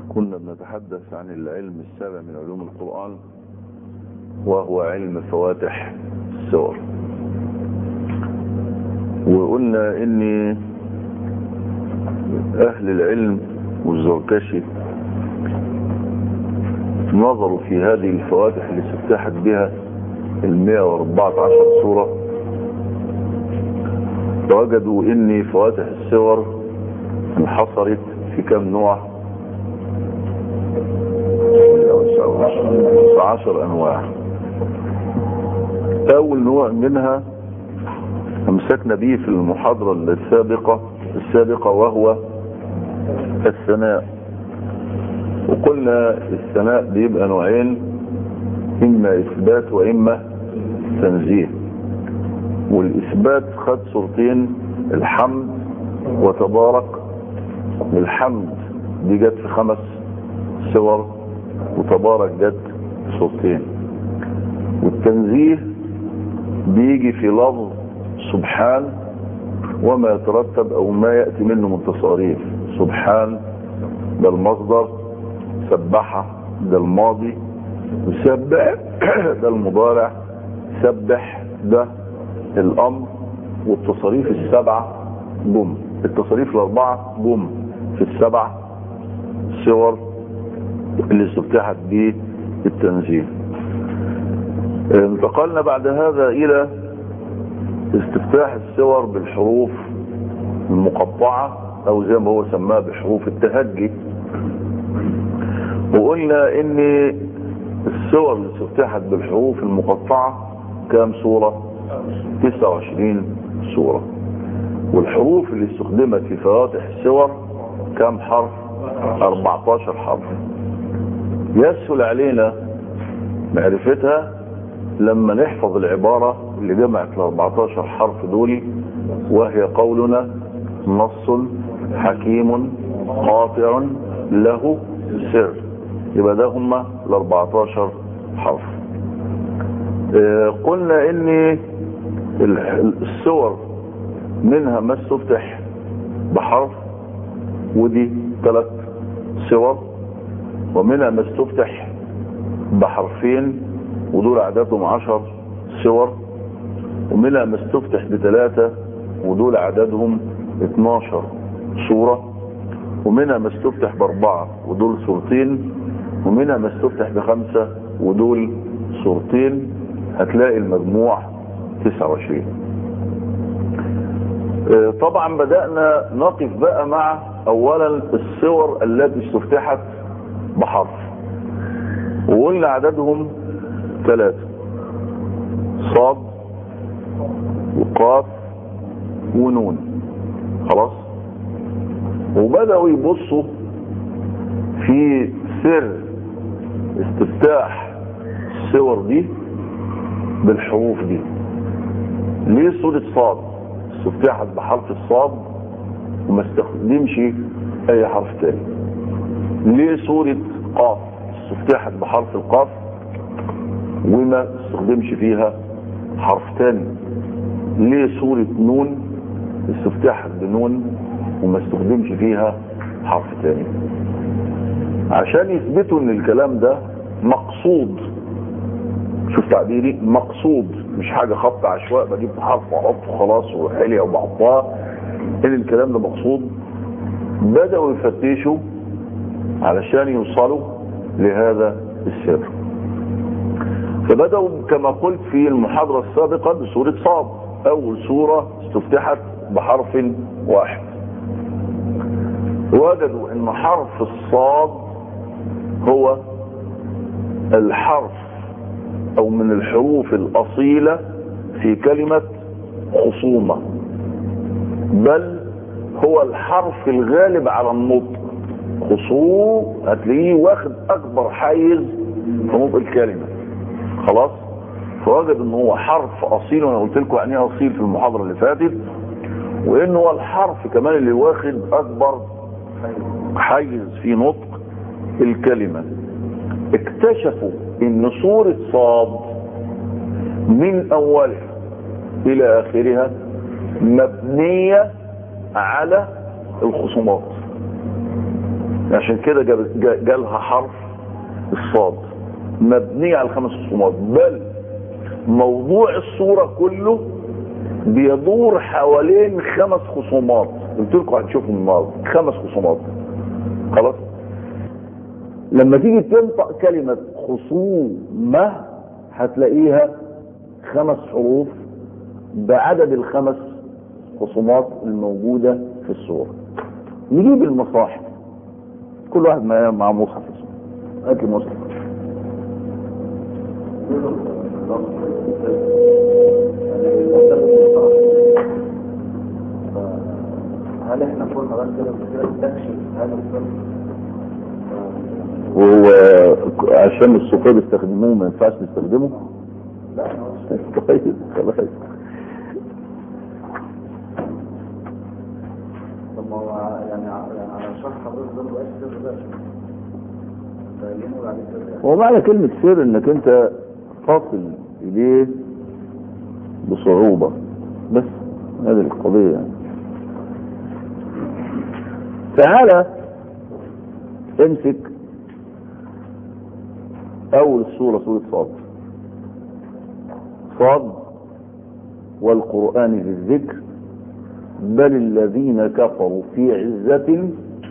كنا بنتحدث عن العلم السابع من علوم القرآن وهو علم فواتح السور وقلنا ان اهل العلم والزركشي نظروا في هذه الفواتح اللي استفتحت بها ال 114 سورة فوجدوا ان فواتح السور انحصرت في كم نوع في عشر انواع اول نوع منها امسكنا به في المحاضرة السابقة السابقة وهو الثناء وقلنا الثناء بيبقى نوعين اما اثبات واما تنزيه والاثبات خد صورتين الحمد وتبارك الحمد دي جت في خمس صور وتبارك جت في صورتين والتنزيه بيجي في لفظ سبحان وما يترتب او ما يأتي منه من تصاريف سبحان ده المصدر سبح ده الماضي وسبح ده المضارع سبح ده الامر والتصاريف السبعة بم التصاريف الاربعة بم في السبع صور اللي استفتحت به التنزيل انتقلنا بعد هذا الى استفتاح الصور بالحروف المقطعة او زي ما هو سماها بحروف التهجي وقلنا ان الصور اللي استفتحت بالحروف المقطعة كام صورة 29 صورة والحروف اللي استخدمت في فواتح الصور كام حرف 14 حرف يسهل علينا معرفتها لما نحفظ العبارة اللي جمعت ال 14 حرف دول وهي قولنا نص حكيم قاطع له سر يبقى ده هم ال 14 حرف اه قلنا ان الصور منها ما استفتح بحرف ودي ثلاث صور ومنها ما استفتح بحرفين ودول عددهم عشر صور ومنها ما استفتح بثلاثة ودول عددهم 12 صورة ومنها ما استفتح باربعة ودول صورتين ومنها ما استفتح بخمسة ودول صورتين هتلاقي المجموع 29 طبعا بدأنا نقف بقى مع اولا الصور التي استفتحت بحرف وقلنا عددهم ثلاثة صاد وقاف ونون خلاص وبدأوا يبصوا في سر استفتاح الصور دي بالحروف دي ليه صورة صاد استفتحت بحرف الصاد وما استخدمش اي حرف تاني ليه صورة قاف استفتحت بحرف القاف وما استخدمش فيها حرف تاني ليه صورة نون استفتحت بنون وما استخدمش فيها حرف تاني عشان يثبتوا ان الكلام ده مقصود شوف تعبيري مقصود مش حاجة خط عشواء بجيب حرف واحطه خلاص وحلية وبحطها ان الكلام ده مقصود بدأوا يفتشوا علشان يوصلوا لهذا السر فبدأوا كما قلت في المحاضرة السابقة بسورة صاد اول سورة استفتحت بحرف واحد وجدوا ان حرف الصاد هو الحرف او من الحروف الاصيلة في كلمة خصومة بل هو الحرف الغالب على النطق خصوم هتلاقيه واخد اكبر حيز في نطق الكلمة خلاص فوجد ان هو حرف اصيل وانا قلت لكم يعني ايه اصيل في المحاضرة اللي فاتت وان هو الحرف كمان اللي واخد اكبر حيز في نطق الكلمة اكتشفوا ان صورة صاد من اولها الى اخرها مبنية على الخصومات عشان كده جاب- جا- جالها حرف الصاد مبنية على الخمس خصومات بل موضوع الصورة كله بيدور حوالين خمس خصومات قلت لكم هتشوفوا النهارده خمس خصومات خلاص لما تيجي تنطق كلمة خصومة هتلاقيها خمس حروف بعدد الخمس خصومات الموجودة في الصورة نجيب المصاحف كل واحد معاه مع مصحف اسمه هات لي مصحف هل احنا كنا بس كده كده نستكشف هذا الفرق وهو عشان الصفار بيستخدموه ما ينفعش نستخدمه لا انا مش طيب خلاص طب ما هو يعني ع- يعني على شرح حضرتك ده مبقاش سر ده فاهمينه بعد كده هو معنى كلمة سر انك انت تصل اليه بصعوبة بس هذه القضية يعني تعالى امسك اول سورة سورة صاد صاد والقرآن ذي الذكر بل الذين كفروا في عزة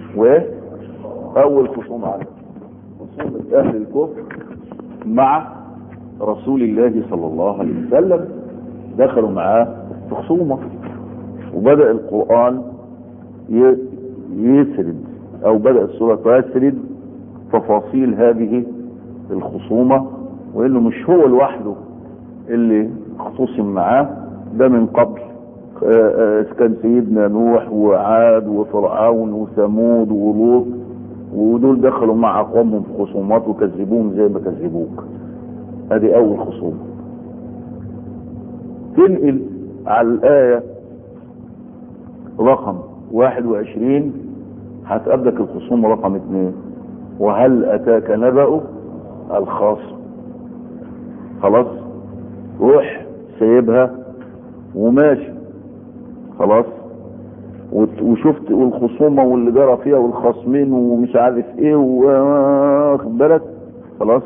وأول خصوم عليه خصومة أهل الكفر مع رسول الله صلى الله عليه وسلم دخلوا معاه في خصومة وبدأ القرآن ي- يسرد أو بدأ السورة تسرد تفاصيل هذه الخصومة وإنه مش هو لوحده اللي خصوصم معاه ده من قبل آه، آه، كان سيدنا نوح وعاد وفرعون وثمود ولوط ودول دخلوا مع قومهم في خصومات وكذبوهم زي ما كذبوك ادي اول خصومه تنقل على الايه رقم 21 هتقابلك الخصوم رقم 2 وهل اتاك نبأ الخاص خلاص روح سايبها وماشي خلاص وت- وشفت والخصومة واللي جرى فيها والخصمين ومش عارف ايه واخد بالك خلاص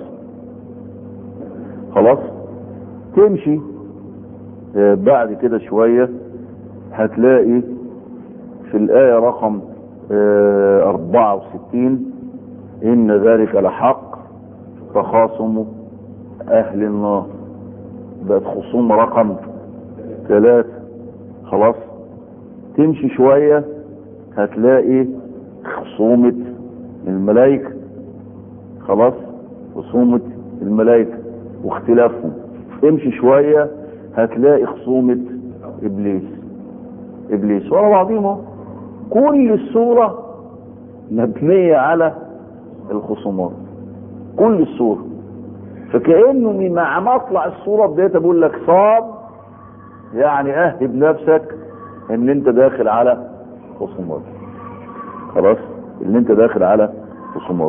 خلاص تمشي آه، بعد كده شوية هتلاقي في الآية رقم آه، 64 إن ذلك لحق تخاصم أهل النار بقت خصومة رقم ثلاثة خلاص تمشي شوية هتلاقي خصومة الملائكة خلاص خصومة الملائكة واختلافهم امشي شوية هتلاقي خصومة ابليس ابليس ورا بعضهم اهو. كل الصورة مبنية على الخصومات كل الصورة فكأنه من مع مطلع الصورة بداية بقول لك صاب يعني اهب نفسك ان انت داخل على خصومات خلاص ان انت داخل على خصومات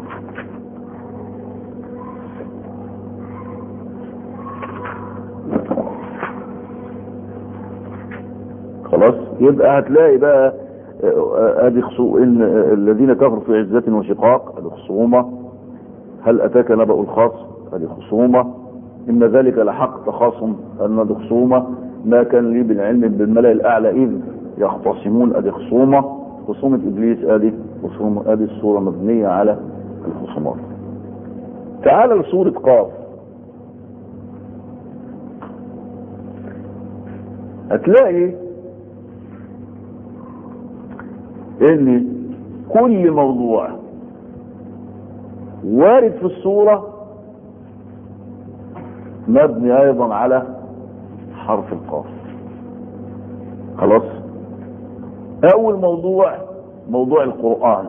خلاص يبقى هتلاقي بقى آه، ادي خصو ان آه، الذين كفروا في عزة وشقاق ادي خصومة هل اتاك نبأ الخاص ادي خصومة ان ذلك لحق تخاصم ان دي خصومة ما كان لي بالعلم بالملأ الاعلى اذ يختصمون ادي خصومة خصومة ابليس ادي خصومة ادي الصورة مبنية على الخصومات تعال لسورة قاف هتلاقي ان كل موضوع وارد في الصورة مبني ايضا على حرف القاف خلاص اول موضوع موضوع القرآن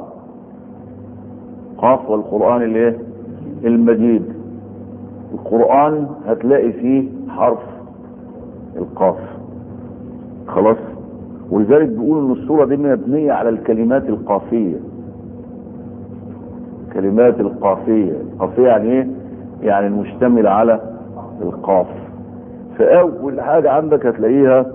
قاف والقرآن الايه المجيد القرآن هتلاقي فيه حرف القاف خلاص ولذلك بيقول ان الصورة دي مبنية على الكلمات القافية كلمات القافية القافية يعني ايه يعني المشتمل على القاف فاول حاجة عندك هتلاقيها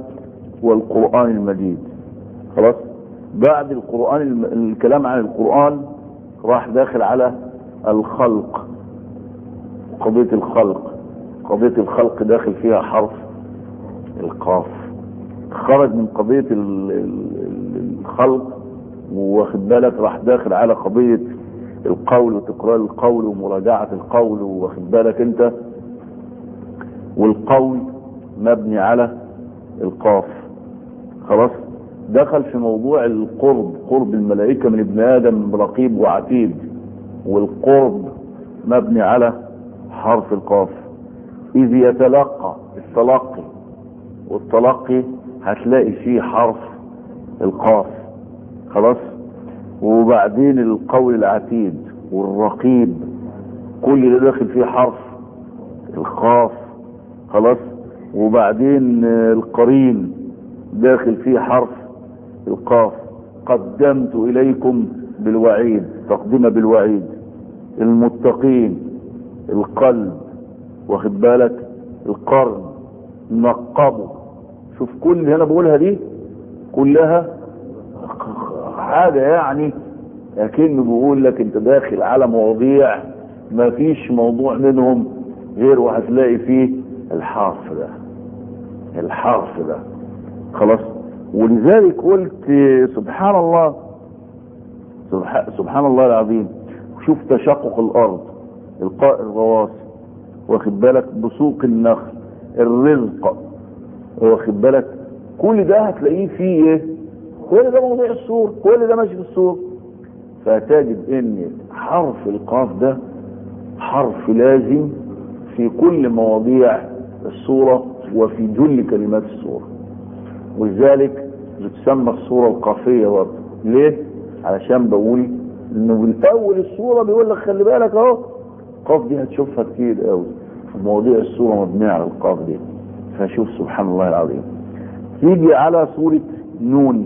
والقرآن المجيد خلاص بعد القرآن الم... الكلام عن القرآن راح داخل على الخلق قضية الخلق قضية الخلق داخل فيها حرف القاف خرج من قضية ال- ال- الخلق واخد بالك راح داخل على قضية القول وتكرار القول ومراجعة القول واخد بالك انت والقول مبني على القاف خلاص دخل في موضوع القرب قرب الملائكة من ابن آدم رقيب وعتيد والقرب مبني على حرف القاف إذ يتلقى التلقي والتلقي هتلاقي فيه حرف القاف خلاص وبعدين القول العتيد والرقيب كل ده داخل فيه حرف القاف خلاص وبعدين آه، القرين داخل فيه حرف القاف قدمت إليكم بالوعيد تقدمة بالوعيد المتقين القلب واخد بالك القرن نقبوا شوف كل اللي انا بقولها دي كلها حاجة يعني لكنه بيقول لك انت داخل على مواضيع ما فيش موضوع منهم غير وهتلاقي فيه الحرف ده الحرف ده خلاص ولذلك قلت سبحان الله سبح- سبحان الله العظيم شوف تشقق الارض القاء الرواسي واخد بالك بسوق النخل الرزق واخد بالك كل ده هتلاقيه فيه ايه كل ده موضوع السور كل ده ماشي في السور فتجد ان حرف القاف ده حرف لازم في كل مواضيع السورة وفي جل كلمات السورة ولذلك بتسمى السورة القافية برضه ليه؟ علشان بقول انه من اول السورة بيقول لك خلي بالك اهو القاف دي هتشوفها كتير قوي مواضيع السورة مبنية على القاف دي فشوف سبحان الله العظيم تيجي على سورة نون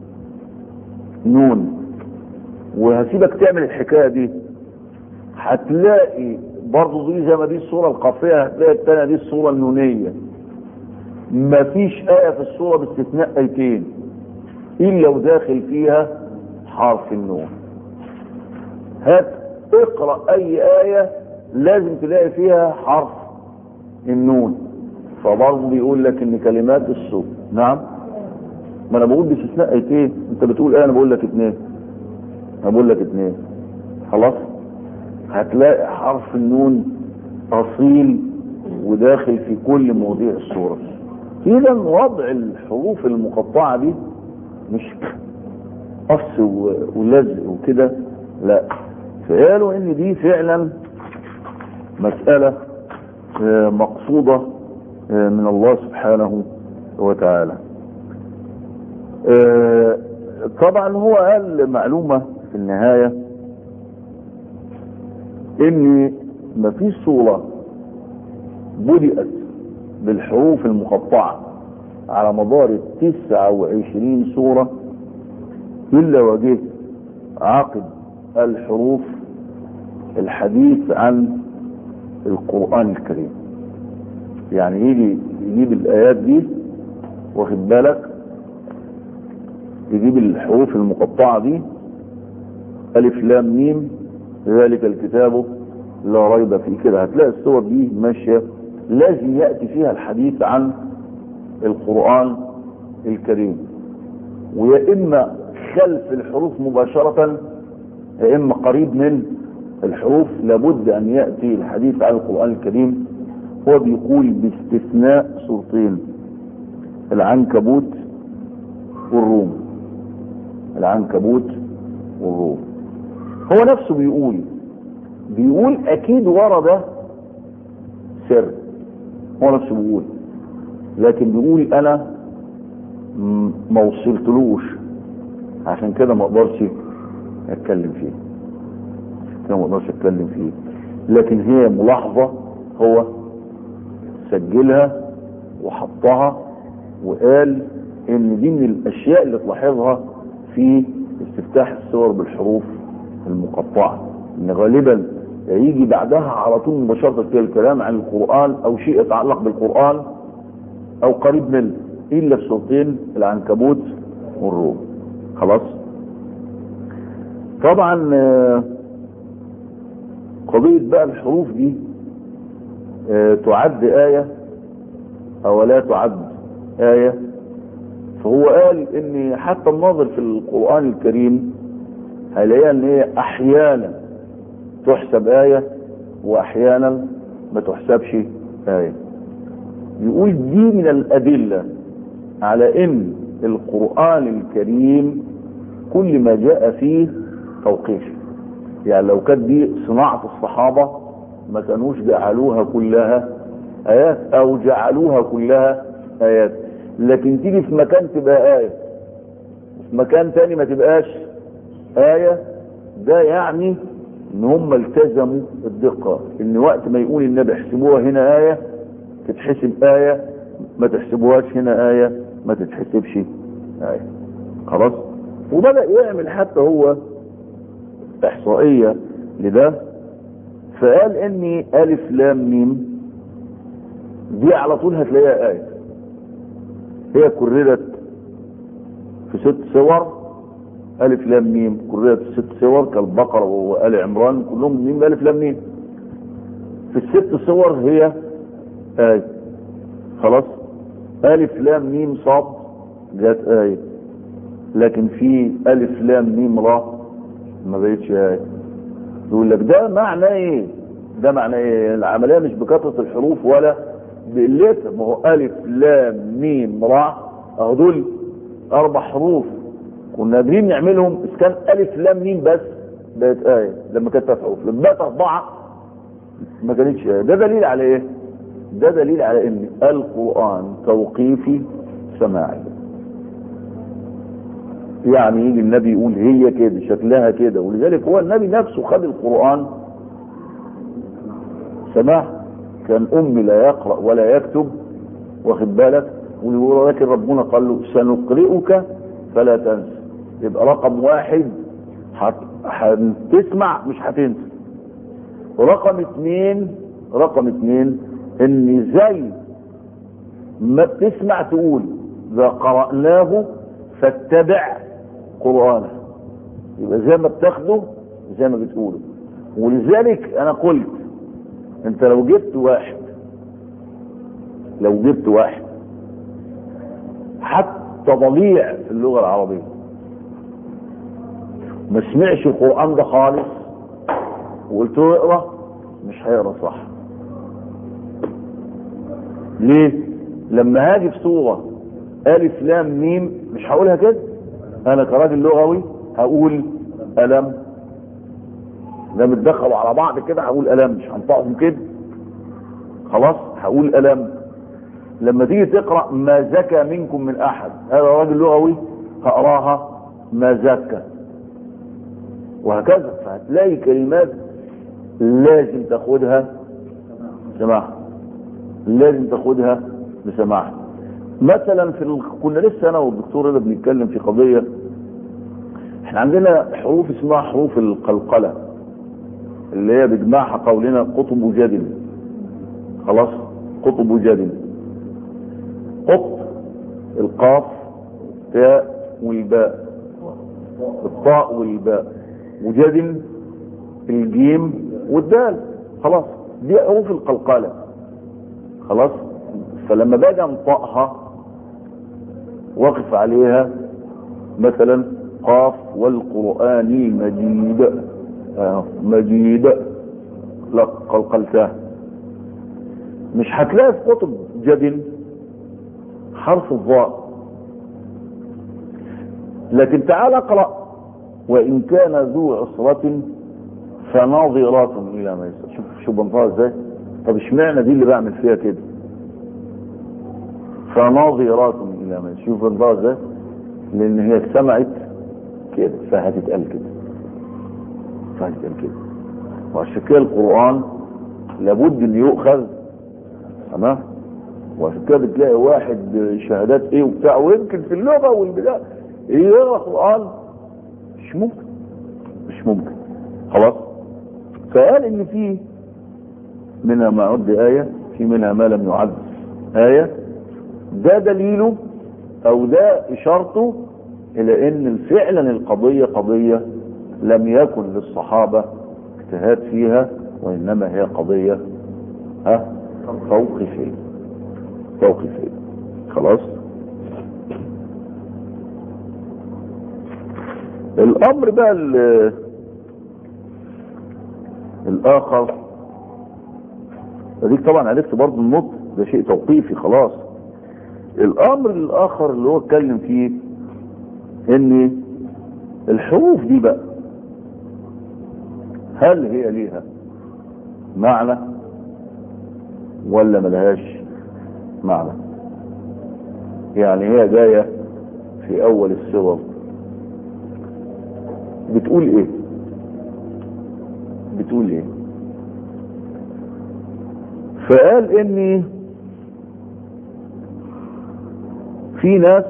نون وهسيبك تعمل الحكاية دي هتلاقي برضه دي زي ما دي الصورة القافية هتلاقي التانية دي الصورة النونية مفيش آية في الصورة باستثناء آيتين إلا وداخل فيها حرف النون هات اقرأ أي آية لازم تلاقي فيها حرف النون فبرضه بيقول لك إن كلمات الصوت نعم ما أنا بقول باستثناء آيتين أنت بتقول إيه أنا بقول لك اتنين أنا بقول لك اتنين خلاص هتلاقي حرف النون أصيل وداخل في كل مواضيع السورة إذا وضع الحروف المقطعة دي مش قص و- ولزق وكده لا فقالوا ان دي فعلا مسألة آه، مقصودة آه، من الله سبحانه وتعالى آه، طبعا هو قال معلومة في النهاية ان مفيش صورة بدأت بالحروف المقطعة على مدار التسعة وعشرين سورة إلا وجه عقد الحروف الحديث عن القرآن الكريم يعني يجي يجيب الآيات دي واخد بالك يجيب الحروف المقطعة دي ألف لام ميم ذلك الكتاب لا ريب فيه كده هتلاقي الصور دي ماشية لازم يأتي فيها الحديث عن القرآن الكريم ويا إما خلف الحروف مباشرة يا إما قريب من الحروف لابد أن يأتي الحديث عن القرآن الكريم هو بيقول باستثناء صورتين العنكبوت والروم العنكبوت والروم هو نفسه بيقول بيقول اكيد ورد سر هو نفسه بيقول لكن بيقول انا م- ما وصلتلوش عشان كده ما اقدرش اتكلم فيه عشان كده ما اقدرش اتكلم فيه لكن هي ملاحظة هو سجلها وحطها وقال ان دي من الاشياء اللي تلاحظها في استفتاح الصور بالحروف المقطعة ان غالبا يجي بعدها على طول مباشرة كده الكلام عن القرآن او شيء يتعلق بالقرآن او قريب منه الا في صورتين العنكبوت والروم خلاص طبعا آه، قضية بقى الحروف دي آه، تعد آية أو لا تعد آية فهو قال ان حتى الناظر في القرآن الكريم هيلاقيها ان هي احيانا تحسب آية واحيانا ما تحسبش آية يقول دي من الأدلة على ان القرآن الكريم كل ما جاء فيه توقيف يعني لو كانت دي صناعة الصحابة ما كانوش جعلوها كلها آيات أو جعلوها كلها آيات لكن تيجي في مكان تبقى آية في مكان تاني ما تبقاش آية ده يعني ان هم التزموا الدقة ان وقت ما يقول النبي احسبوها هنا آية تتحسب آية ما تحسبوهاش هنا آية ما تتحسبش آية خلاص وبدأ يعمل حتى هو احصائية لده فقال اني الف لام ميم دي على طول هتلاقيها آية هي كررت في ست صور ألف لام ميم كررت في ست صور كالبقرة وآل عمران كلهم ميم ألف لام ميم في الست صور هي آية خلاص ألف لام ميم صاد جت آية لكن في ألف لام ميم را ما بقتش آية يقول لك ده معنى ايه ده معنى ايه العملية مش بكثرة الحروف ولا بقلتها ما هو ألف لام ميم را اهو دول أربع حروف كنا قادرين نعملهم إذا كان ألف لام ميم بس بقت آية لما كانت تسع حروف لما بقت أربعة ما كانتش آية ده دليل على إيه؟ ده دليل على إن القرآن توقيفي سماعي يعني يجي النبي يقول هي كده شكلها كده ولذلك هو النبي نفسه خد القرآن سماع كان أمي لا يقرأ ولا يكتب واخد بالك ولكن ربنا قال له سنقرئك فلا تنسى يبقى رقم واحد هتسمع مش هتنسى ورقم اثنين رقم اثنين ان زي ما بتسمع تقول اذا قرأناه فاتبع قرآنه يبقى زي ما بتاخده زي ما بتقوله ولذلك انا قلت انت لو جبت واحد لو جبت واحد حتى ضليع في اللغة العربية ما سمعش القرآن ده خالص وقلت له اقرا مش هيقرا صح ليه لما هاجي في صورة ألف لام ميم مش هقولها كده أنا كراجل لغوي هقول ألم لما اتدخلوا على بعض كده هقول ألم مش هنطقهم كده خلاص هقول ألم لما تيجي تقرأ ما زكى منكم من أحد هذا راجل لغوي هقراها ما زكى وهكذا فهتلاقي كلمات لازم تاخدها سماع لازم تاخدها بسماع مثلا في ال... كنا لسه انا والدكتور رضا بنتكلم في قضيه احنا عندنا حروف اسمها حروف القلقله اللي هي بيجمعها قولنا قطب جدل خلاص قطب جدل قط القاف التاء والباء الطاء والباء وجدل الجيم والدال خلاص دي حروف القلقله خلاص فلما باجي انطقها واقف عليها مثلا قاف والقرآن المجيد آه مجيد لا قلقلتها مش هتلاقي في كتب جدل حرف الضاء لكن تعال اقرأ وإن كان ذو عسرة فناظرات إلى ما يسر شوف شوف بنطقها ازاي طب اشمعنى دي اللي بعمل فيها كده فناظرات الى ما شوف بنطقها ازاي لان هي سمعت كده فهتتقال كده فهتتقال كده وعشان كده القران لابد ان يؤخذ تمام وعشان كده بتلاقي واحد شهادات ايه وبتاع ويمكن في اللغه والبتاع ايه يقرا قران مش ممكن مش ممكن خلاص فقال ان في منها ما عد آية في منها ما لم يعد آية ده دليله او ده اشارته الى ان فعلا القضية قضية لم يكن للصحابة اجتهاد فيها وإنما هي قضية ها توقيفية توقيفية خلاص الأمر بقى ال- الآخر اديك طبعا عرفت برضه النطق ده شيء توقيفي خلاص الامر الاخر اللي هو اتكلم فيه ان الحروف دي بقى هل هي ليها معنى ولا ملهاش معنى يعني هي جاية في اول السور بتقول ايه بتقول ايه فقال اني في ناس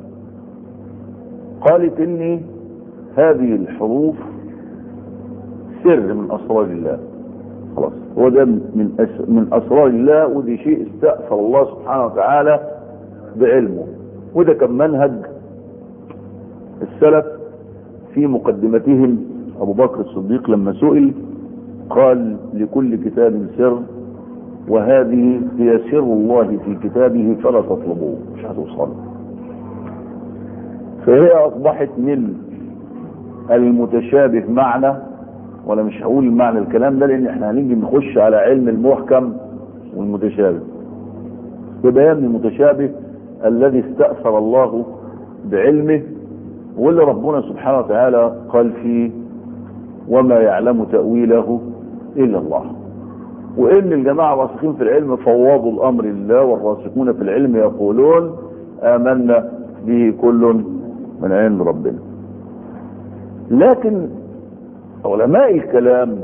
قالت اني هذه الحروف سر من اسرار الله خلاص هو ده من أس من اسرار الله ودي شيء استأثر الله سبحانه وتعالى بعلمه وده كان منهج السلف في مقدمتهم ابو بكر الصديق لما سئل قال لكل كتاب سر وهذه هي سر الله في كتابه فلا تطلبوه مش هتوصل فهي اصبحت من المتشابه معنى ولا مش هقول معنى الكلام ده لان احنا هنيجي نخش على علم المحكم والمتشابه ببيان المتشابه الذي استأثر الله بعلمه واللي ربنا سبحانه وتعالى قال فيه وما يعلم تأويله إلا الله وإن الجماعة الراسخين في العلم فوضوا الأمر لله والراسخون في العلم يقولون آمنا به كل من عند ربنا لكن علماء الكلام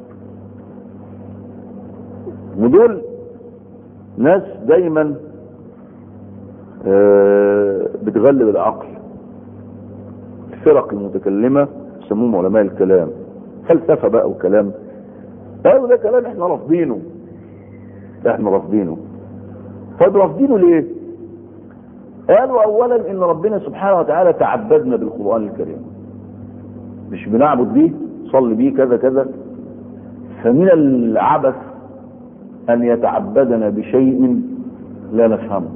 ودول ناس دايما آه، بتغلب العقل الفرق المتكلمة يسموهم علماء الكلام فلسفة بقى وكلام قالوا ده كلام احنا رافضينه ده احنا رافضينه طيب رافضينه ليه قالوا اولا ان ربنا سبحانه وتعالى تعبدنا بالقرآن الكريم مش بنعبد بيه صلي بيه كذا كذا فمن العبث ان يتعبدنا بشيء لا نفهمه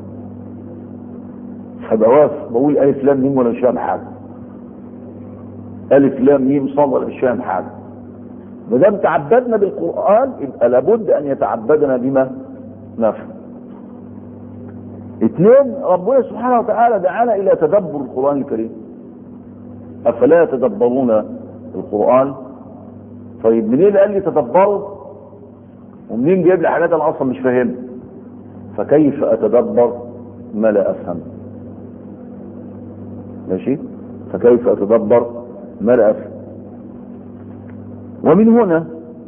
فبواف بقول الف لام ميم ولا مش فاهم حاجه الف لام ميم صاد ولا مش فاهم حاجه ما دام تعبدنا بالقران يبقى لابد ان يتعبدنا بما نفهم اثنين ربنا سبحانه وتعالى دعانا الى تدبر القران الكريم افلا يتدبرون القران طيب منين قال لي تدبروا ومنين جايب لي حاجات انا اصلا مش فاهمها فكيف اتدبر ما لا افهم ماشي فكيف اتدبر ما لا افهم ومن هنا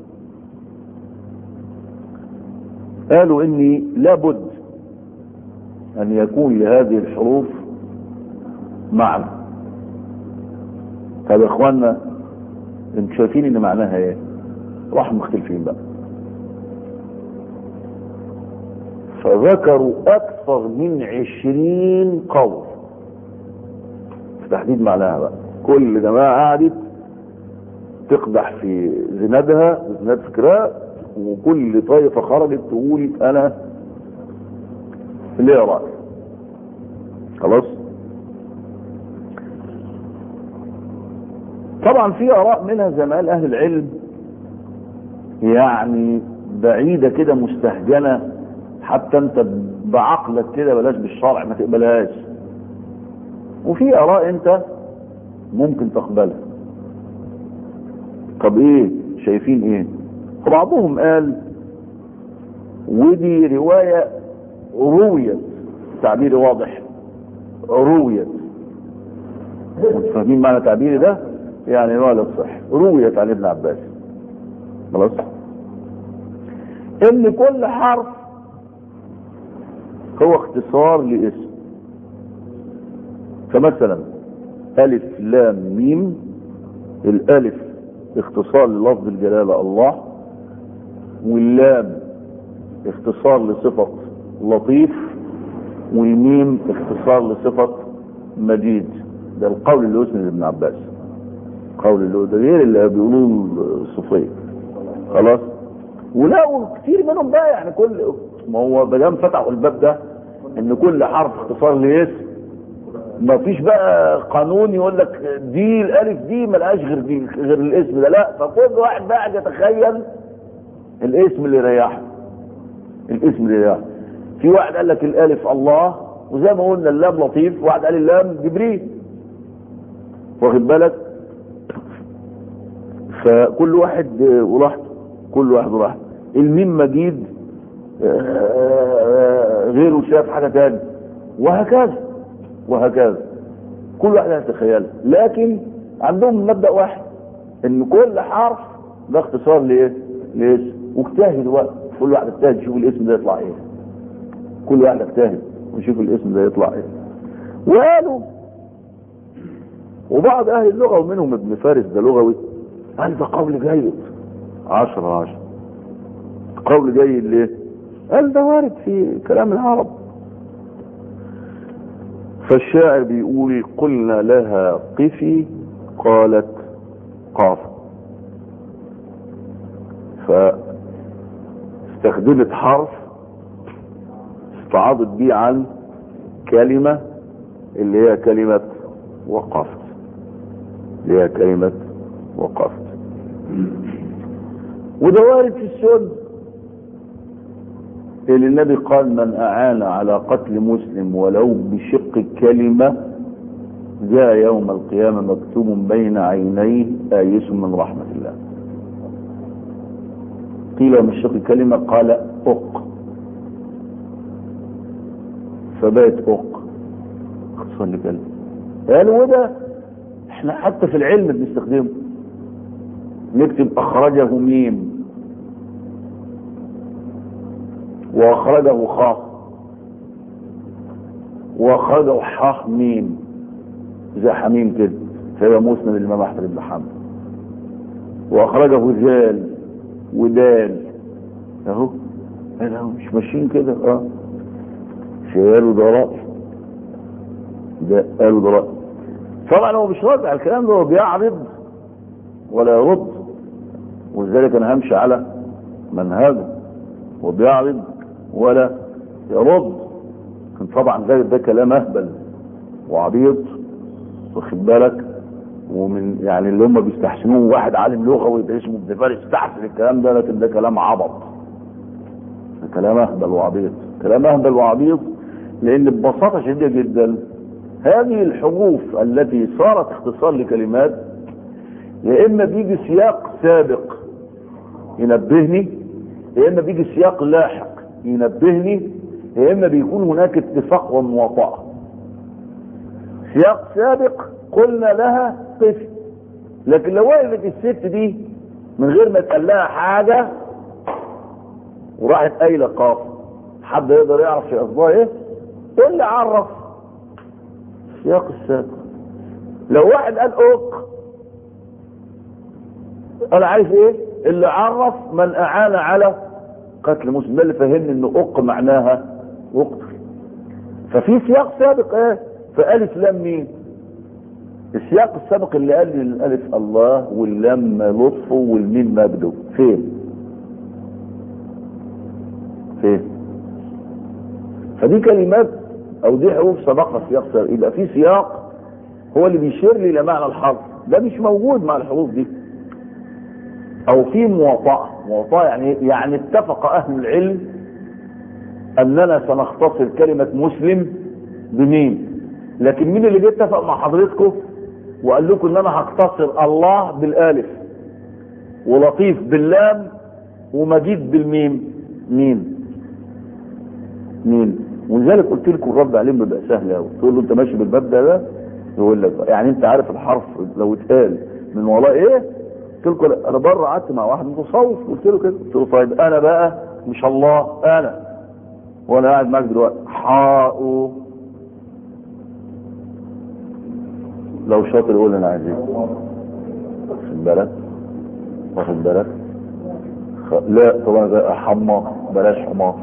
قالوا اني لابد ان يكون لهذه الحروف معنى طب يا اخوانا انتوا شايفين ان معناها ايه راحوا مختلفين بقى فذكروا اكثر من عشرين قول في تحديد معناها بقى كل جماعة قعدت تقدح في زنادها زناد فكرها وكل طائفة خرجت تقول انا ليه رأي خلاص طبعا في اراء منها زي ما قال اهل العلم يعني بعيدة كده مستهجنة حتى انت بعقلك كده بلاش بالشرع ما تقبلهاش وفي اراء انت ممكن تقبلها طب ايه شايفين ايه بعضهم قال ودي رواية رويت تعبير واضح رويت فاهمين معنى تعبيري ده يعني رواية صح رويت عن ابن عباس خلاص ان كل حرف هو اختصار لاسم فمثلا الف لام ميم الالف اختصار للفظ الجلالة الله واللام اختصار لصفة لطيف والميم اختصار لصفة مجيد ده القول اللي اسمه ابن عباس قول اللي ده غير اللي بيقولوه الصوفية خلاص ولقوا كتير منهم بقى يعني كل ما هو ما دام فتحوا الباب ده ان كل حرف اختصار لاسم ما فيش بقى قانون يقول لك دي الالف دي ملهاش غير دي غير الاسم ده لا فكل واحد بقى قاعد يتخيل الاسم اللي يريحه الاسم اللي يريحه في واحد قال لك الالف الله وزي ما قلنا اللام لطيف واحد قال اللام جبريل واخد بالك فكل واحد وراحته كل واحد وراحته الميم مجيد غيره شاف حاجه تاني وهكذا وهكذا كل واحد يتخيل لكن عندهم مبدا واحد ان كل حرف ده اختصار لايه؟ لاسم واجتهد بقى كل واحد اجتهد يشوف الاسم ده يطلع ايه كل واحد اجتهد ويشوف الاسم ده يطلع ايه وقالوا وبعض اهل اللغه ومنهم ابن فارس ده لغوي قال ده قول جيد عشرة عشرة قول جيد ليه قال ده وارد في كلام العرب فالشاعر بيقول قلنا لها قفي قالت قاف فاستخدمت حرف استعاضت بيه عن كلمة اللي هي كلمة وقفت اللي هي كلمة وقفت وده وارد في السنة اللي النبي قال من أعان على قتل مسلم ولو بشق كلمة جاء يوم القيامة مكتوب بين عينيه آيس من رحمة الله قيل من شق كلمة قال أق فبقت أق اختصار لكلمة قالوا وده احنا حتى في العلم بنستخدمه نكتب أخرجه ميم واخرجه خاء واخرجه حاء ميم زي حميم كده فهي مسند الامام احمد بن حنبل واخرجه زال ودال اهو انا مش ماشيين كده اه قالوا ده رأي ده قالوا ده رأي طبعا هو مش رد على الكلام ده هو بيعرض ولا يرد ولذلك انا همشي على منهجه وبيعرض ولا يرد كان طبعا ذلك ده كلام اهبل وعبيط واخد بالك ومن يعني اللي هم بيستحسنوه واحد عالم لغوي ده اسمه ابن فارس استحسن الكلام ده لكن ده كلام عبط ده كلام اهبل وعبيط كلام اهبل وعبيط لان ببساطه شديده جدا هذه الحروف التي صارت اختصار لكلمات يا اما بيجي سياق سابق ينبهني يا اما بيجي سياق لاحق ينبهني يا اما بيكون هناك اتفاق ومواطأة سياق سابق قلنا لها قف لكن لو وقفت الست دي من غير ما تقال لها حاجة وراحت قايلة قاف حد يقدر يعرف في قصدها ايه؟ ايه اللي عرف سياق السابق لو واحد قال اوق انا عارف ايه اللي عرف من اعان على قتل مسلم ده اللي فهمني ان اق معناها اقتل ففي سياق سابق ايه فالف لام مين السياق السابق اللي قال لي الالف الله واللام لطف والميم مجده فين فين فدي كلمات او دي حروف سبقها سياق سابق يبقى في سياق هو اللي بيشير لي لمعنى الحرف ده مش موجود مع الحروف دي او في مواطأة مواطأة يعني يعني اتفق اهل العلم اننا سنختصر كلمة مسلم بمين لكن مين اللي بيتفق مع حضرتكم وقال لكم ان انا هختصر الله بالالف ولطيف باللام ومجيد بالميم مين مين ولذلك قلت لكم الرد عليهم بيبقى سهل قوي تقول له انت ماشي بالمبدا ده يقول لك يعني انت عارف الحرف لو اتقال من وراه ايه قلت لكم انا بره قعدت مع واحد متصوف قلت له كده قلت له طيب انا بقى مش الله انا وانا قاعد معاك دلوقتي حاء لو شاطر يقول انا عايز ايه واخد بالك واخد بالك خ... لا طبعا ده حمار بلاش حمار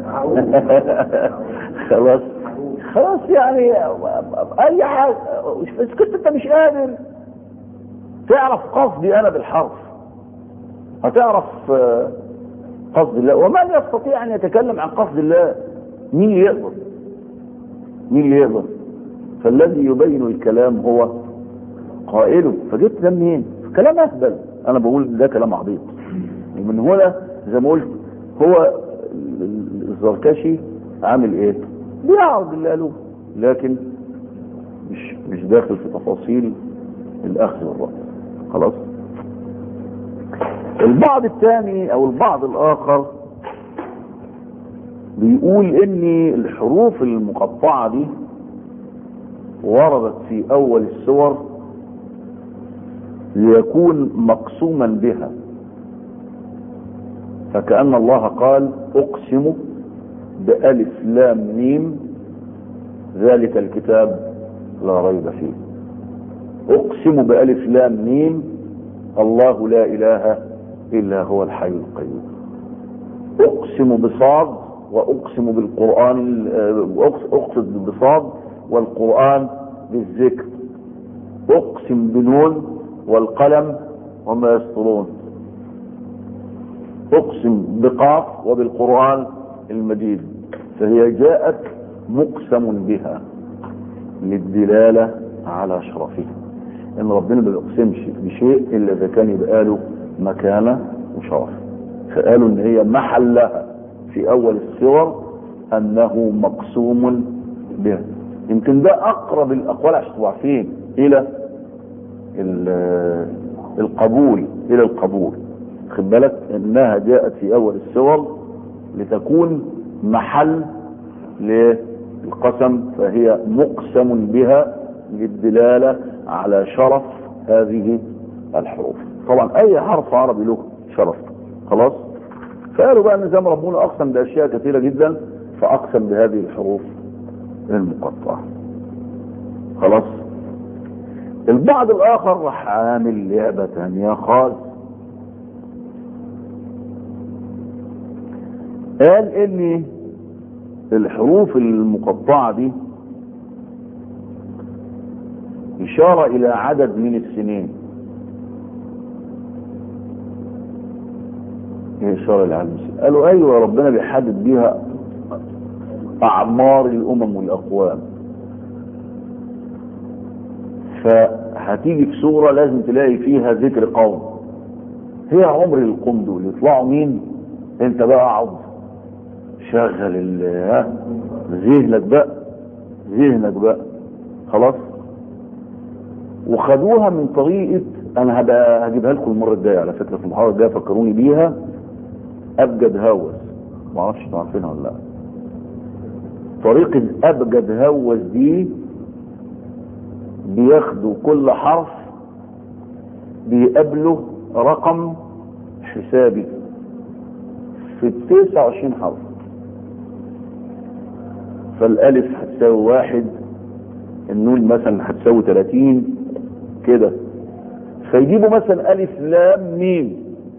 خلاص خلاص يعني اي حاجه بس كنت انت مش قادر تعرف قصدي انا بالحرف هتعرف قصد الله ومن يستطيع ان يتكلم عن قصد الله مين اللي يقدر مين اللي يقدر فالذي يبين الكلام هو قائله فجبت ده منين كلام اهبل انا بقول ده كلام عبيط ومن هنا زي ما قلت هو الزركشي عامل ايه بيعرض اللي قالوه لكن مش مش داخل في تفاصيل الاخذ والرد خلاص البعض الثاني او البعض الاخر بيقول ان الحروف المقطعة دي وردت في اول السور ليكون مقسوما بها فكأن الله قال اقسم بألف لام ميم ذلك الكتاب لا ريب فيه اقسم بألف لام ميم الله لا اله الا هو الحي القيوم اقسم بصاد واقسم بالقرآن اقصد بصاد والقرآن بالذكر اقسم بنون والقلم وما يسطرون اقسم بقاف وبالقرآن المجيد فهي جاءت مقسم بها للدلالة على شرفها ان ربنا ما بيقسمش بشيء الا اذا كان يبقى له مكانه وشرف فقالوا ان هي محلها في اول السور انه مقسوم بها يمكن ده اقرب الاقوال عشان تبقوا عارفين الى القبول الى القبول خد بالك انها جاءت في اول السور لتكون محل للقسم فهي مقسم بها للدلالة على شرف هذه الحروف طبعا اي حرف عربي له شرف خلاص فقالوا بقى ان زي ما ربنا اقسم باشياء كثيرة جدا فاقسم بهذه الحروف المقطعة خلاص البعض الاخر راح عامل لعبة تانية خالص قال ان الحروف المقطعة دي اشارة الى عدد من السنين ايه اشارة الى عدد من السنين قالوا ايوه ربنا بيحدد بيها اعمار الامم والاقوام فهتيجي في سورة لازم تلاقي فيها ذكر قوم هي عمر القوم دول يطلعوا مين انت بقى اقعد شغل ال ها ذهنك بقى ذهنك بقى خلاص وخدوها من طريقة انا هبقى هجيبها لكم المرة الجاية على فكرة في المحاضرة الجاية فكروني بيها ابجد هوس ما اعرفش انتوا عارفينها ولا لا طريقة ابجد هوس دي بياخدوا كل حرف بيقابله رقم حسابي في 29 حرف فالالف هتساوي واحد النون مثلا هتساوي 30 كده فيجيبوا مثلا الف لام ميم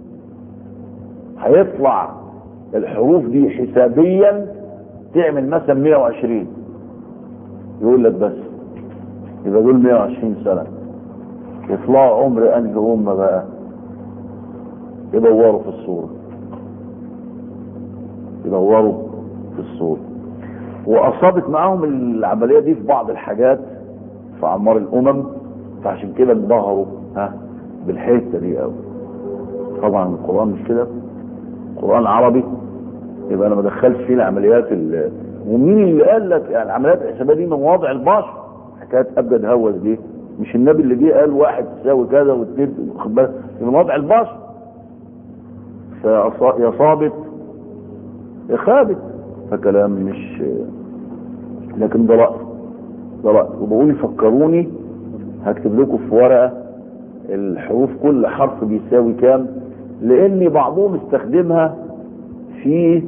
هيطلع الحروف دي حسابيا تعمل مثلا 120 يقول لك بس يبقى دول 120 سنة يطلعوا عمر انهي امه بقى يدوروا في الصورة يدوروا في الصورة واصابت معاهم العملية دي في بعض الحاجات في اعمار الامم فعشان كده انبهروا ها بالحته دي قوي طبعا القران مش كده قران عربي يبقى انا ما دخلش فيه العمليات ال... ومين اللي قال لك يعني العمليات الحسابيه دي من وضع البشر حكايه ابجد هوس دي مش النبي اللي جه قال واحد تساوي كذا واثنين واخد بالك من وضع البشر فيا صابت يا خابت فكلام مش لكن ده رأي ده رأي وبقول فكروني هكتب لكم في ورقة الحروف كل حرف بيساوي كام لان بعضهم استخدمها في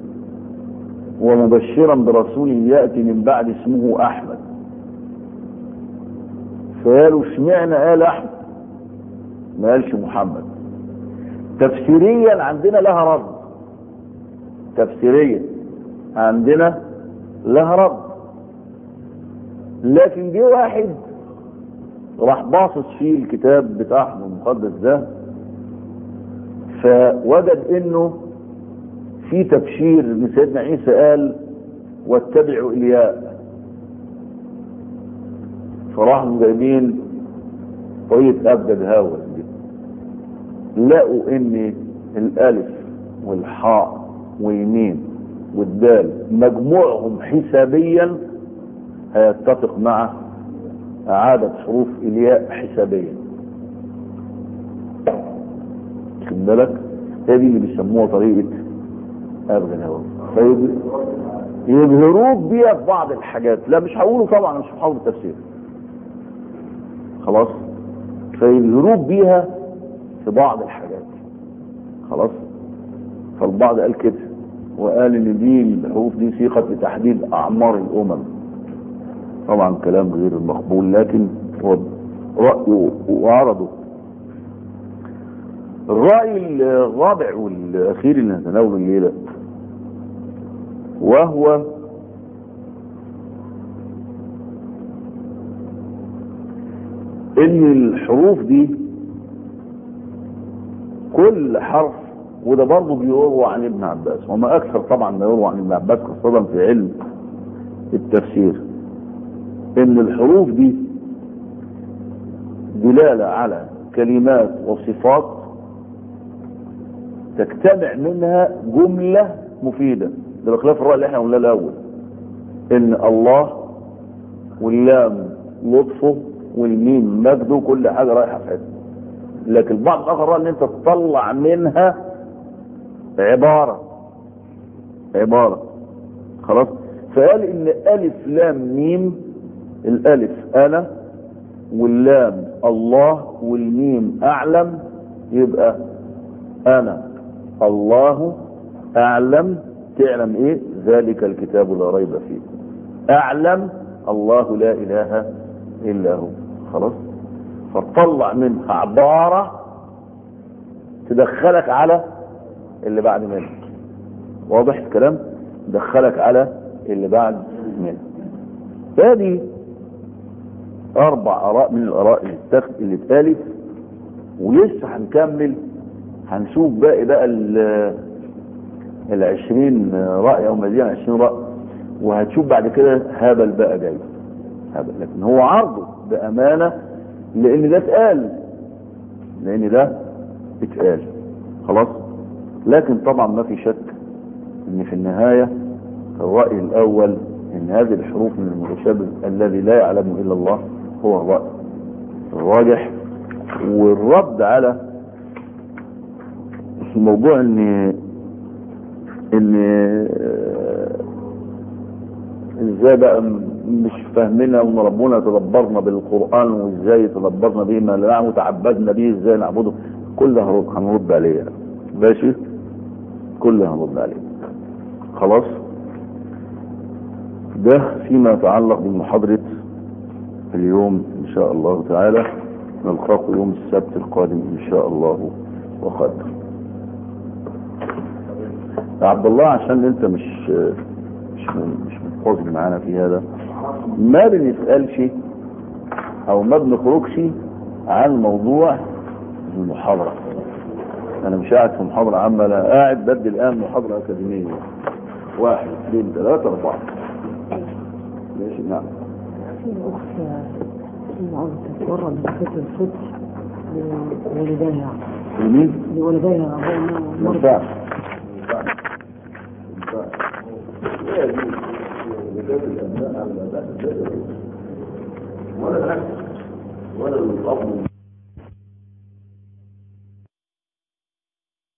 ومبشرا برسول يأتي من بعد اسمه احمد فقالوا اشمعنى قال احمد ما قالش محمد تفسيريا عندنا لها رد تفسيريا عندنا لها رد لكن جه واحد راح باصص فيه الكتاب بتاعهم المقدس ده فوجد انه في تبشير ان سيدنا عيسى قال واتبعوا الياء فراحوا جايبين طريقة ابجد هاوس دي لقوا ان الالف والحاء والميم والدال مجموعهم حسابيا هيتفق مع اعادة حروف الياء حسابيا خد بالك هي دي اللي بيسموها طريقة ابجد هاوس يظهروك بيها في بعض الحاجات لا مش هقوله طبعا مش هحاول التفسير خلاص فيظهروك بيها في بعض الحاجات خلاص فالبعض قال كده وقال ان دي الحروف دي صيغه لتحديد اعمار الامم طبعا كلام غير مقبول لكن هو رايه وعرضه الراي الرابع والاخير اللي هنتناوله الليله وهو ان الحروف دي كل حرف وده برضه بيروى عن ابن عباس وما اكثر طبعا ما يروى عن ابن عباس خاصة في علم التفسير ان الحروف دي دلالة على كلمات وصفات تجتمع منها جملة مفيدة ده بخلاف الرأي اللي احنا قلناه الاول ان الله واللام لطفه والميم مجده كل حاجة رايحة في حته لكن البعض الاخر رأى ان انت تطلع منها عبارة عبارة خلاص فقال ان الف لام ميم الالف انا واللام الله والميم اعلم يبقى انا الله اعلم تعلم ايه ذلك الكتاب لا ريب فيه اعلم الله لا اله الا هو خلاص فتطلع منها عبارة تدخلك على اللي بعد منه واضح الكلام دخلك على اللي بعد منه هذه اربع اراء من الاراء اللي اتخذ اللي اتقالت ولسه هنكمل هنشوف باقي بقى العشرين رأي او مزيان عشرين رأي وهتشوف بعد كده هبل بقى جاي هبل لكن هو عرضه بامانة لان ده اتقال لان ده اتقال خلاص لكن طبعا ما في شك ان في النهاية الرأي الاول ان هذه الحروف من المتشابه الذي لا يعلمه الا الله هو الرأي الراجح والرد على موضوع ان ان ازاي بقى مش فاهمينها وان ربنا تدبرنا بالقران وازاي تدبرنا به ما لا نعلم وتعبدنا به ازاي نعبده كلها هنرد هنرد عليه ماشي كلها هنرد عليه خلاص ده فيما يتعلق بمحاضرة اليوم ان شاء الله تعالى نلقاكم يوم السبت القادم ان شاء الله وقدر عبد الله عشان انت مش مش مش متواصل معانا في هذا ما بنسألش او ما بنخرجش عن موضوع المحاضرة انا مش قاعد في محاضرة عامة انا قاعد بدي الان محاضرة اكاديمية واحد اثنين ثلاثة اربعة ماشي نعم في أخت عاوزة تتورط بفكرة الفطر لوالديها يمين لوالديها ما أبوها ينفعش ولا العكس ولا الأب